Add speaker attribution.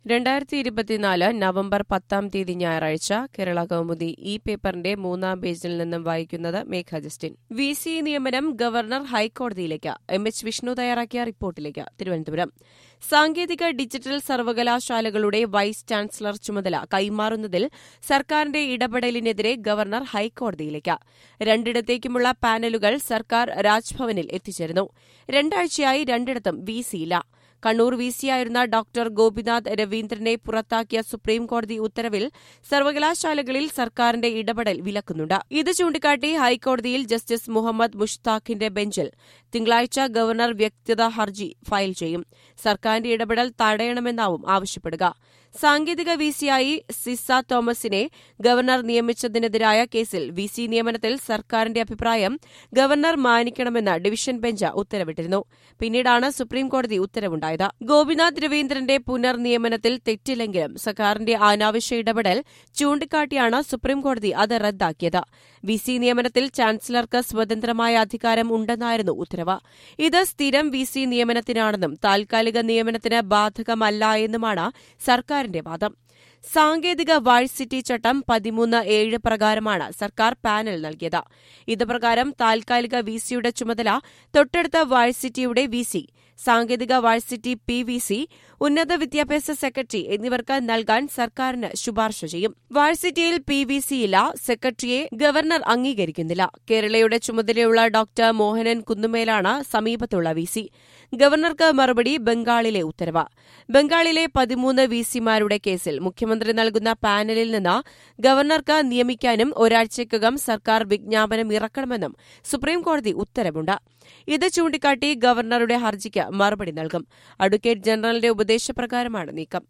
Speaker 1: രണ്ടായിരത്തി ഇരുപത്തിനാല് നവംബർ പത്താം തീയതി ഞായറാഴ്ച കേരള കൗമുദി ഈ പേപ്പറിന്റെ മൂന്നാം പേജിൽ നിന്നും വായിക്കുന്നത് മേഘ ജസ്റ്റിൻ വി സി നിയമനം ഗവർണർ ഹൈക്കോടതിയിലേക്ക് എം എച്ച് വിഷ്ണു തയ്യാറാക്കിയ റിപ്പോർട്ടിലേക്ക് തിരുവനന്തപുരം സാങ്കേതിക ഡിജിറ്റൽ സർവകലാശാലകളുടെ വൈസ് ചാൻസലർ ചുമതല കൈമാറുന്നതിൽ സർക്കാരിന്റെ ഇടപെടലിനെതിരെ ഗവർണർ ഹൈക്കോടതിയിലേക്ക് രണ്ടിടത്തേക്കുമുള്ള പാനലുകൾ സർക്കാർ രാജ്ഭവനിൽ എത്തിച്ചേർന്നു രണ്ടാഴ്ചയായി രണ്ടിടത്തും വി സിയില്ല കണ്ണൂർ വി സിയായിരുന്ന ഡോക്ടർ ഗോപിനാഥ് രവീന്ദ്രനെ പുറത്താക്കിയ സുപ്രീംകോടതി ഉത്തരവിൽ സർവകലാശാലകളിൽ സർക്കാരിന്റെ ഇടപെടൽ വിലക്കുന്നുണ്ട് ഇത് ചൂണ്ടിക്കാട്ടി ഹൈക്കോടതിയിൽ ജസ്റ്റിസ് മുഹമ്മദ് മുഷ്താഖിന്റെ ബെഞ്ചിൽ തിങ്കളാഴ്ച ഗവർണർ വ്യക്തിഗത ഹർജി ഫയൽ ചെയ്യും സർക്കാരിന്റെ ഇടപെടൽ തടയണമെന്നാവും ആവശ്യപ്പെടുക സാങ്കേതിക വി സിയായി സിസ തോമസിനെ ഗവർണർ നിയമിച്ചതിനെതിരായ കേസിൽ വി സി നിയമനത്തിൽ സർക്കാരിന്റെ അഭിപ്രായം ഗവർണർ മാനിക്കണമെന്ന് ഡിവിഷൻ ബെഞ്ച് ഉത്തരവിട്ടിരുന്നു പിന്നീടാണ് സുപ്രീംകോടതി ഉത്തരവുണ്ടായത് ഗോപിനാഥ് രവീന്ദ്രന്റെ പുനർനിയമനത്തിൽ തെറ്റില്ലെങ്കിലും സർക്കാരിന്റെ അനാവശ്യ ഇടപെടൽ ചൂണ്ടിക്കാട്ടിയാണ് സുപ്രീംകോടതി അത് റദ്ദാക്കിയത് വി സി നിയമനത്തിൽ ചാൻസലർക്ക് സ്വതന്ത്രമായ അധികാരം ഉണ്ടെന്നായിരുന്നു ഉത്തരവ് ഇത് സ്ഥിരം വി സി നിയമനത്തിനാണെന്നും താൽക്കാലിക നിയമനത്തിന് ബാധകമല്ല എന്നുമാണ് സർക്കാരിന്റെ വാദം സാങ്കേതിക വാഴ്സിറ്റി ചട്ടം പതിമൂന്ന് ഏഴ് പ്രകാരമാണ് സർക്കാർ പാനൽ നൽകിയത് ഇത് പ്രകാരം താൽക്കാലിക വി സിയുടെ ചുമതല തൊട്ടടുത്ത വാഴ്സിറ്റിയുടെ വി സി സാങ്കേതിക വാഴ്സിറ്റി പി വി സി ഉന്നത വിദ്യാഭ്യാസ സെക്രട്ടറി എന്നിവർക്ക് നൽകാൻ സർക്കാരിന് ശുപാർശ ചെയ്യും വാഴ്സിറ്റിയിൽ പി വി സി ഇല്ല സെക്രട്ടറിയെ ഗവർണർ അംഗീകരിക്കുന്നില്ല കേരളയുടെ ചുമതലയുള്ള ഡോക്ടർ മോഹനൻ കുന്നുമേലാണ് സമീപത്തുള്ള വി സി ഗവർണർക്ക് മറുപടി ബംഗാളിലെ ഉത്തരവ് ബംഗാളിലെ പതിമൂന്ന് വി സിമാരുടെ കേസിൽ മുഖ്യമന്ത്രി നൽകുന്ന പാനലിൽ നിന്ന് ഗവർണർക്ക് നിയമിക്കാനും ഒരാഴ്ചയ്ക്കകം സർക്കാർ വിജ്ഞാപനം ഇറക്കണമെന്നും സുപ്രീംകോടതി ഉത്തരവുണ്ട് ഇത് ചൂണ്ടിക്കാട്ടി ഗവർണറുടെ ഹർജിക്ക് മറുപടി നൽകും അഡ്വക്കേറ്റ് ജനറലിന്റെ ഉപദേശപ്രകാരമാണ് നീക്കം